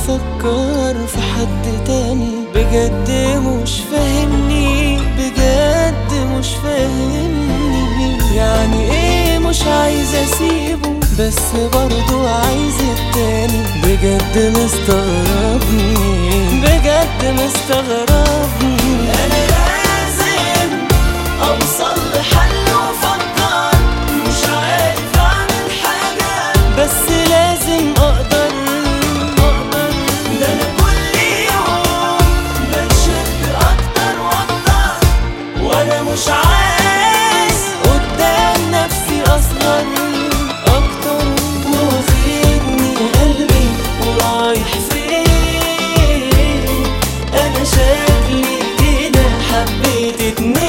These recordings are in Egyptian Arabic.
بفكر في حد تاني بجد مش فاهمني بجد مش فاهمني يعني ايه مش عايز اسيبه بس برضو عايز التاني بجد مستغربني بجد مستغربني انا لازم اوصل لحل وافكر مش عارف اعمل حاجة بس لازم اقدر اقدر ده انا كل يوم بتشد اكتر واكتر وانا مش عايز قدام نفسي اصغر اكتر واخدني قلبي ورايح فين انا شكلي كده حبيت اتنين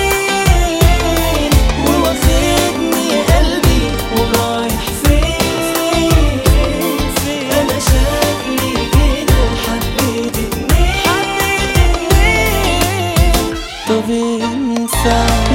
واخدني قلبي ورايح فين انا شكلي كده حبيت اتنين طب ينفع